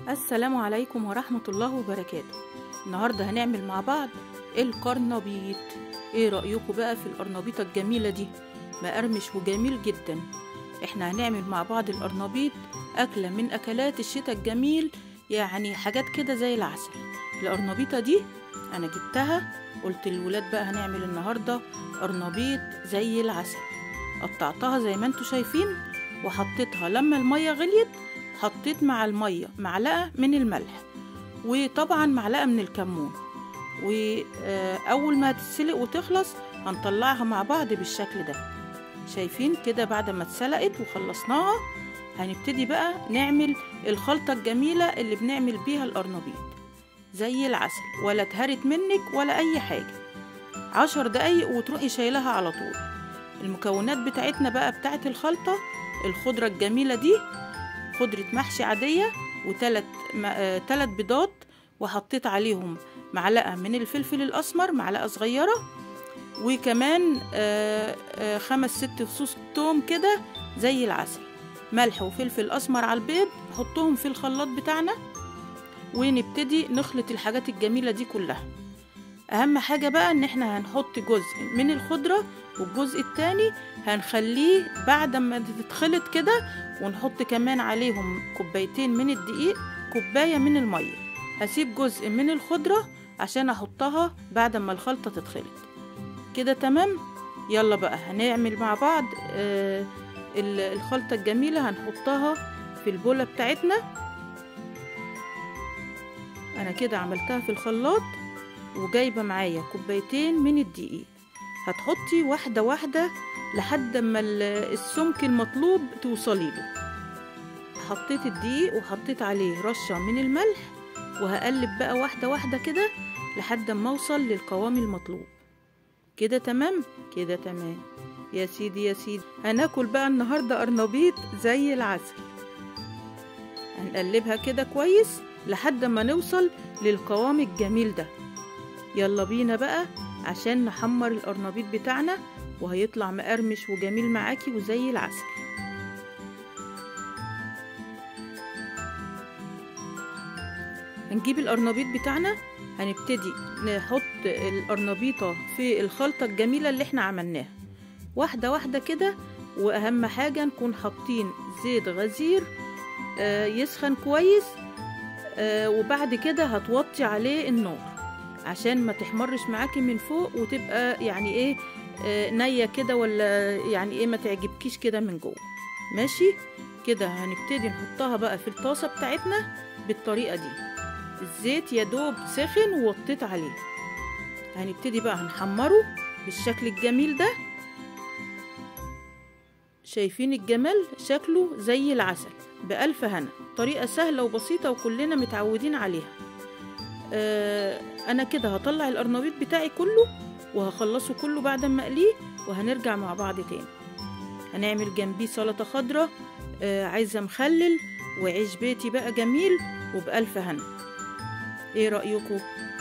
السلام عليكم ورحمة الله وبركاته النهاردة هنعمل مع بعض القرنبيط ايه رأيكم بقى في القرنبيطة الجميلة دي مقرمش وجميل جدا احنا هنعمل مع بعض القرنبيط أكلة من أكلات الشتاء الجميل يعني حاجات كده زي العسل القرنبيطة دي أنا جبتها قلت للولاد بقى هنعمل النهاردة قرنبيط زي العسل قطعتها زي ما انتوا شايفين وحطيتها لما المية غليت حطيت مع المية معلقة من الملح وطبعا معلقة من الكمون وأول ما هتتسلق وتخلص هنطلعها مع بعض بالشكل ده شايفين كده بعد ما اتسلقت وخلصناها هنبتدي بقى نعمل الخلطة الجميلة اللي بنعمل بيها القرنبيط زي العسل ولا اتهرت منك ولا أي حاجة عشر دقايق وتروحي شايلها على طول المكونات بتاعتنا بقى بتاعت الخلطة الخضرة الجميلة دي خضرة محشي عادية وتلات آه تلات بيضات وحطيت عليهم معلقة من الفلفل الأسمر معلقة صغيرة وكمان آه آه خمس ست فصوص توم كده زي العسل ملح وفلفل أسمر على البيض حطهم في الخلاط بتاعنا ونبتدي نخلط الحاجات الجميلة دي كلها أهم حاجة بقى إن احنا هنحط جزء من الخضرة والجزء التاني هنخليه بعد ما تتخلط كده ونحط كمان عليهم كوبايتين من الدقيق كوباية من المية هسيب جزء من الخضرة عشان احطها بعد ما الخلطة تتخلط كده تمام يلا بقى هنعمل مع بعض آه الخلطة الجميلة هنحطها في البولة بتاعتنا انا كده عملتها في الخلاط وجايبة معايا كوبايتين من الدقيق هتحطي واحدة واحدة لحد ما السمك المطلوب توصلي له حطيت الدقيق وحطيت عليه رشة من الملح وهقلب بقى واحدة واحدة كده لحد ما اوصل للقوام المطلوب كده تمام كده تمام يا سيدي يا سيدي هناكل بقى النهاردة قرنبيط زي العسل هنقلبها كده كويس لحد ما نوصل للقوام الجميل ده يلا بينا بقى عشان نحمر القرنبيط بتاعنا وهيطلع مقرمش وجميل معاكي وزي العسل هنجيب القرنبيط بتاعنا هنبتدي نحط القرنبيطة في الخلطة الجميلة اللي احنا عملناها واحدة واحدة كده وأهم حاجة نكون حاطين زيت غزير آه يسخن كويس آه وبعد كده هتوطي عليه النار عشان ما تحمرش معاكي من فوق وتبقى يعني ايه آه نية كده ولا يعني ايه ما تعجبكيش كده من جوه ماشي كده هنبتدي نحطها بقى في الطاسة بتاعتنا بالطريقة دي الزيت يا دوب سخن ووطيت عليه هنبتدي بقى هنحمره بالشكل الجميل ده شايفين الجمال شكله زي العسل بألف هنا طريقة سهلة وبسيطة وكلنا متعودين عليها آه انا كده هطلع القرنبيط بتاعي كله وهخلصه كله بعد ما اقليه وهنرجع مع بعض تاني هنعمل جنبيه سلطه خضراء آه عايزه مخلل وعيش بيتي بقى جميل وبألف هنا ايه رأيكم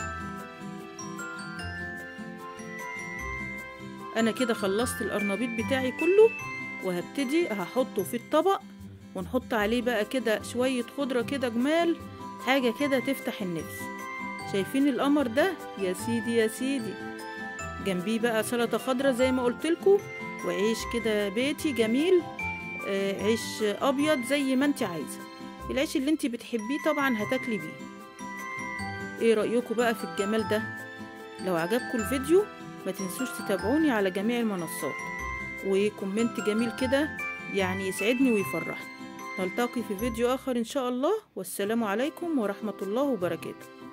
انا كده خلصت القرنبيط بتاعي كله وهبتدي هحطه في الطبق ونحط عليه بقى كده شوية خضرة كده جمال حاجة كده تفتح النفس شايفين القمر ده يا سيدي يا سيدي جنبيه بقى سلطة خضرة زي ما قلتلكوا وعيش كده بيتي جميل آه عيش أبيض زي ما انت عايزة العيش اللي انت بتحبيه طبعا هتاكلي بيه ايه رأيكم بقى في الجمال ده لو عجبكم الفيديو ما تنسوش تتابعوني على جميع المنصات وكومنت جميل كده يعني يسعدني ويفرحني نلتقي في فيديو آخر إن شاء الله والسلام عليكم ورحمة الله وبركاته